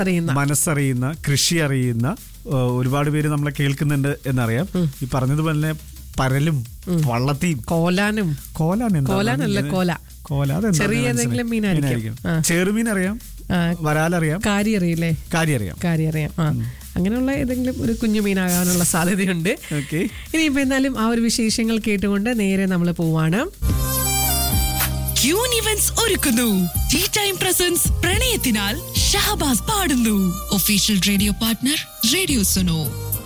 അറിയുന്ന മനസ്സറിയുന്ന കൃഷി അറിയുന്ന ഏഹ്, ഒരുപാട് പേര് നമ്മളെ കേൾക്കുന്നുണ്ട് എന്നറിയാം ഈ പറഞ്ഞതുപോലെ തന്നെ പരലും വള്ളത്തിയും കോലാനും കോലാണ് എന്താ? കോലാനല്ല, കോല. കോല അതെന്താ? ചെറിയ മനസ്സിലായി. ഏതെങ്കിലും മീനായിരിക്കും. ആ. ചെറുമീൻ അറിയാം ആ, വരാലറിയാം കാരി അറിയില്ലേ കാര്യം അറിയാം കാര്യം അറിയാം ആ അങ്ങനെയുള്ള ഏതെങ്കിലും ഒരു കുഞ്ഞു മീനാകാനുള്ള സാധ്യതയുണ്ട് ഓക്കെ ഇനിയിപ്പോ എന്നാലും ആ ഒരു വിശേഷങ്ങൾ കേട്ടുകൊണ്ട് നേരെ നമ്മൾ പോവാണ് ക്യൂൻ ഇവന്റ്സ് ഒരുക്കുന്നു ടീ ടൈം പ്രസൻസ് പ്രണയത്തിനാൽ ഷഹബാസ് പാടുന്നു official radio partner radio Suno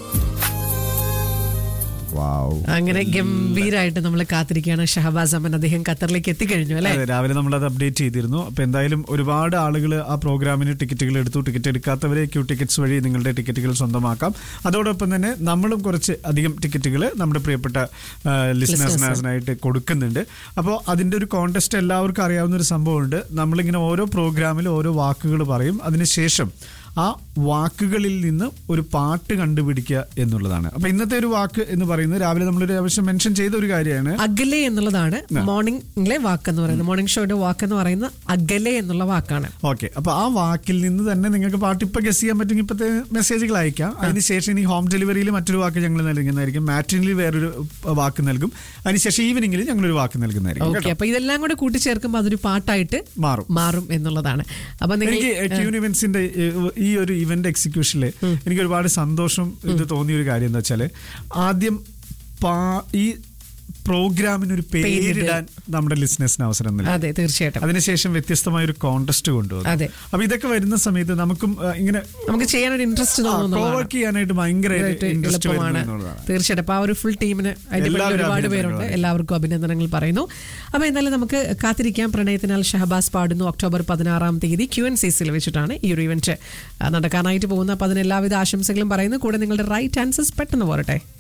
wow അങ്ങനെ ഗംഭീരായിട്ട് നമ്മൾ കാത്തിരിക്കുകയാണ് ഷഹബാസ് അമ്മൻ അദ്ദേഹം ഖത്തറിലേക്ക് എത്തിക്കഴിഞ്ഞു അല്ലെ അതെ രാവിലെ നമ്മൾ അത് അപ്ഡേറ്റ് ചെയ്തിരുന്നു അപ്പൊ എന്തായാലും ഒരുപാട് ആളുകൾ ആ പ്രോഗ്രാമിന് ടിക്കറ്റുകൾ എടുത്തു ടിക്കറ്റ് എടുക്കാത്തവരെ ക്യൂ ടിക്കറ്റ്സ് വഴി നിങ്ങളുടെ ടിക്കറ്റുകൾ സ്വന്തമാക്കാം അതോടൊപ്പം തന്നെ നമ്മളും കുറച്ച് അധികം ടിക്കറ്റുകൾ നമ്മുടെ പ്രിയപ്പെട്ട ലിസണേഴ്സിനായിട്ട് കൊടുക്കുന്നുണ്ട് അപ്പോൾ അതിന്റെ ഒരു കോൺടെസ്റ്റ് എല്ലാവർക്കും അറിയാവുന്ന ഒരു സംഭവമുണ്ട് നമ്മളിങ്ങനെ ഓരോ പ്രോഗ്രാമിൽ ഓരോ വാക്കുകൾ പറയും അതിനുശേഷം ആ വാക്കുകളിൽ നിന്ന് ഒരു പാട്ട് കണ്ടുപിടിക്കുക എന്നുള്ളതാണ് അപ്പൊ ഇന്നത്തെ ഒരു വാക്ക് എന്ന് പറയുന്നത് രാവിലെ നമ്മളൊരു ആവശ്യം മെൻഷൻ ചെയ്ത ഒരു കാര്യമാണ് അകലെ എന്നുള്ളതാണ് മോർണിംഗിലെ വാക്ക് എന്ന് പറയുന്നത് മോർണിംഗ് ഷോയുടെ വാക്ക് എന്ന് പറയുന്നത് അകലെ എന്നുള്ള വാക്കാണ് ഓക്കെ അപ്പൊ ആ വാക്കിൽ നിന്ന് തന്നെ നിങ്ങൾക്ക് പാട്ട് ഇപ്പൊ ഗസ് ചെയ്യാൻ പറ്റുമെങ്കിൽ ഇപ്പത്തെ മെസ്സേജുകൾ അയക്കാം അതിനുശേഷം ഇനി ഹോം ഡെലിവറിയിൽ മറ്റൊരു വാക്ക് ഞങ്ങൾ നൽകുന്നതായിരിക്കും മാറ്റിനിൽ വേറൊരു വാക്ക് നൽകും അതിനുശേഷം ഈവനിങ്ങിൽ ഞങ്ങൾ ഒരു വാക്ക് നൽകുന്നതായിരിക്കും ഓക്കെ കേട്ടോ? അപ്പൊ ഇതെല്ലാം കൂടെ കൂട്ടിച്ചേർക്കുമ്പോൾ അതൊരു പാട്ടായിട്ട് മാറും മാറും എന്നുള്ളതാണ് അപ്പൊ നിങ്ങൾ എനിക്ക് ക്യൂൻ ഇവന്റ്സിന്റെ ഈ ഒരു ഇവന്റ് എക്സിക്യൂഷനിൽ എനിക്ക് ഒരുപാട് സന്തോഷം ഇത് തോന്നിയ ഒരു കാര്യം എന്താ വെച്ചാല് ആദ്യം പാ- ഈ പ്രോഗ്രാമിന് ഒരു പേരിടാൻ നമ്മുടെ ലിസ്നേഴ്സിന് അവസരം നൽകി അതെ തീർച്ചയായിട്ടും അതിനുശേഷം വ്യത്യസ്തമായ ഒരു കോൺടെസ്റ്റ് കൊണ്ടുവന്നു അതെ. അപ്പൊ ഇതൊക്കെ വരുന്ന സമയത്ത് നമുക്കും ആ, ഇങ്ങനെ നമുക്ക് ചെയ്യാനൊരു ഇൻട്രസ്റ്റ് തോന്നുന്നതാണ് കോവർക്ക് ചെയ്യാനായിട്ട് ഭയങ്കര ഇതായിട്ട് ഇൻട്രസ്റ്റ് എളുപ്പമാണ് തീർച്ചയായിട്ടും അപ്പൊ ആ ഒരു ഫുൾ ടീമിന് അതിന്റെ പിന്നിൽ എല്ലാവരും ഒരുപാട് അഭിനന്ദനങ്ങൾ പേരുണ്ട് പറയും. എല്ലാവർക്കും അഭിനന്ദനങ്ങൾ പറയുന്നു അപ്പൊ എന്തായാലും നമുക്ക് കാത്തിരിക്കാം പ്രണയത്തിനാൽ ഷഹബാസ് പാടുന്നു ഒക്ടോബർ പതിനാറാം തീയതി ക്യു എൻ സി സിയിൽ വെച്ചിട്ടാണ് ഈ ഒരു ഇവന്റ് നടക്കാനായിട്ട് പോകുന്നത് അപ്പൊ അതിന് എല്ലാവിധ ആശംസകളും പറയുന്നു കൂടെ നിങ്ങളുടെ റൈറ്റ് ആൻസേഴ്സ് പെട്ടെന്ന് പോരട്ടെ